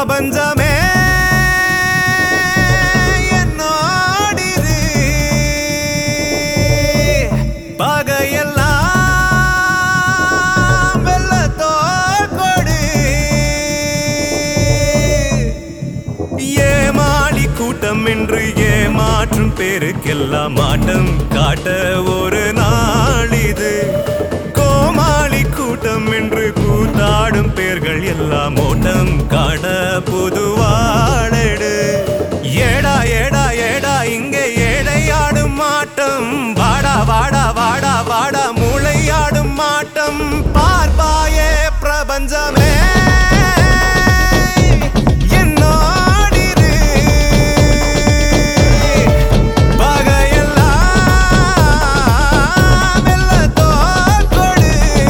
பிரபஞ்சமே என்னோடிரு பகையெல்லாம் வெள்ளத்தோள் கொடு ஏமாளி கூட்டம் என்று ஏமாற்றும் பேருக்கெல்லாம் ஆட்டம் காட்ட ஒரு நாள் இது கோமாளி கூட்டம் என்று கூத்தாடும் பேர்கள் எல்லாம் ஓட்டம் காண புதுவாழடு ஏடா ஏடா ஏடா இங்கே ஏழையாடும் மாட்டம் வாடா வாடா வாடா வாடா மூளையாடும் மாட்டம் பார்ப்பாயே பிரபஞ்சமே என்னோடிரு பகையெல்லாம் வெள்ளத்தோள் கொடு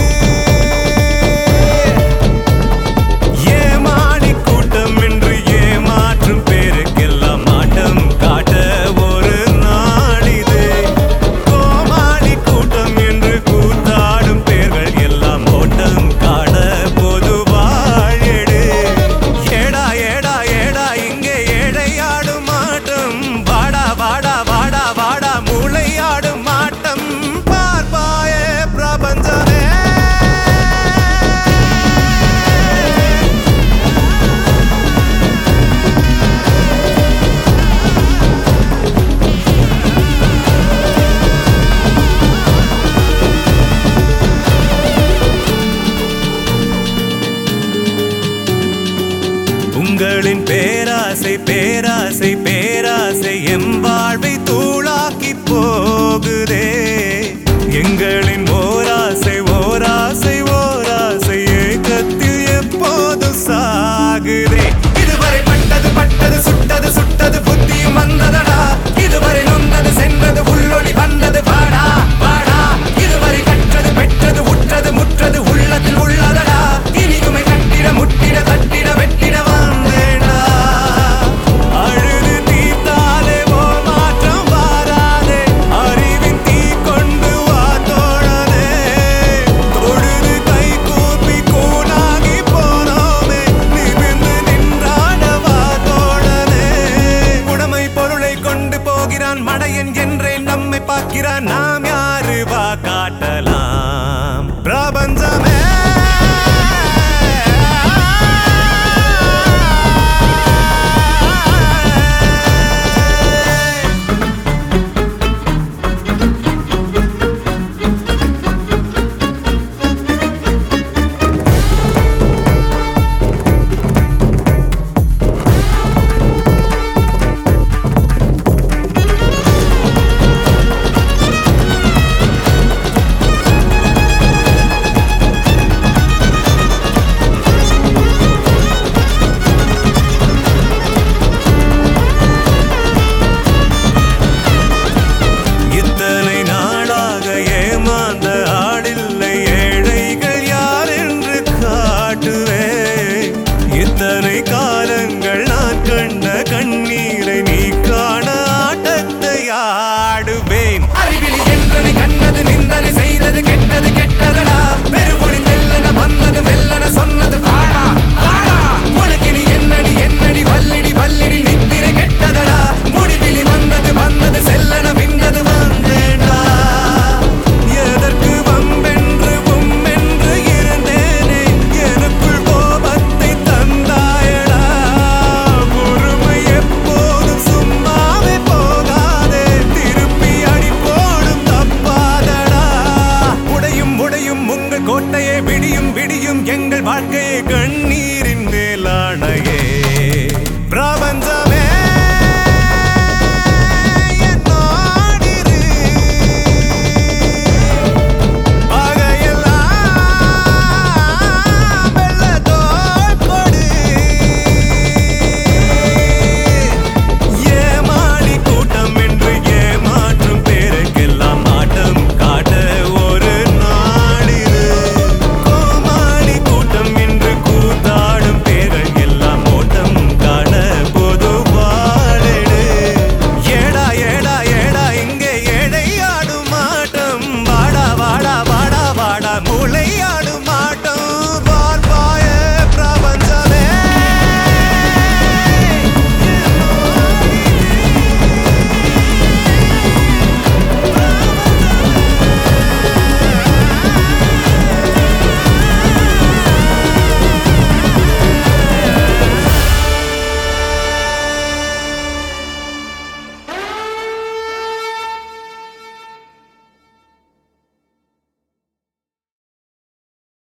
ஏமாளி கூட்டம் என்று ஏமாற்றும் பேருக்கெல்லாம் ஆட்டம் காட்ட ஒரு நாள் இது கோமாளி கூட்டம் என்று கூத்தாடும் பேர்கள் எல்லாம் ஓட்டம் காண பொதுவாழெடு ஏடா ஏடா ஏடா இங்கே ஏழையாடும் ஆட்டம் வாடா வாடா வாடா வாடா மூளையாடும் ஆட்டம் பார்ப்பாயே பிரபஞ்சமே உங்களின் பேராசை பேராசை பேராசை எம் வாழ்வை தூளாக்கி போகுதே எங்களின் ஓராசை ஓராசை ஓராசை ஏக்கத்தில் எப்போது சாகுதே இதுவரை பட்டது பட்டது சுட்டது சுட்டது புத்தியும் வந்ததடா இதுவரை நொந்தது சென்றது உள்ளொளி வந்தது வாடா வாடா இதுவரை கற்றது பெற்றது உற்றது முற்றது உள்ளத்தில் உள்ளதடா இனியுமை கட்டிட முட்டிட தட்டிட வெட்டிட வந்தேடா அழுது தீர்த்தாலே ஓ மாற்றம் வாராதே அறிவின் தீ கொண்டு வா தோழனே தொழுது கை கூப்பி கூனாகி போனோமே நிமிர்ந்து நின்றாடவா தோழனே உடைமை பொருளை கொண்டு போகிறான் மடையன் என்றே நம்மை பார்க்கிறான் நாம் யாரு வா காட்டலாம் பிரபஞ்சமே இத்தனை நாளாக ஏமாந்த ஆளில்லை ஏழைகள் யார் என்று காட்டுவே இத்தனை காலங்கள் நான் கண்ட கண்ணீரை நீ காண ஆட்டத்தை ஆடுவேன் அறிவிலி என்றனை கண்டது நிந்தனை செய்தது கெட்டது கெட்டதடா பெருமொழி மெல்லன வந்தது மெல்லன சொன்ன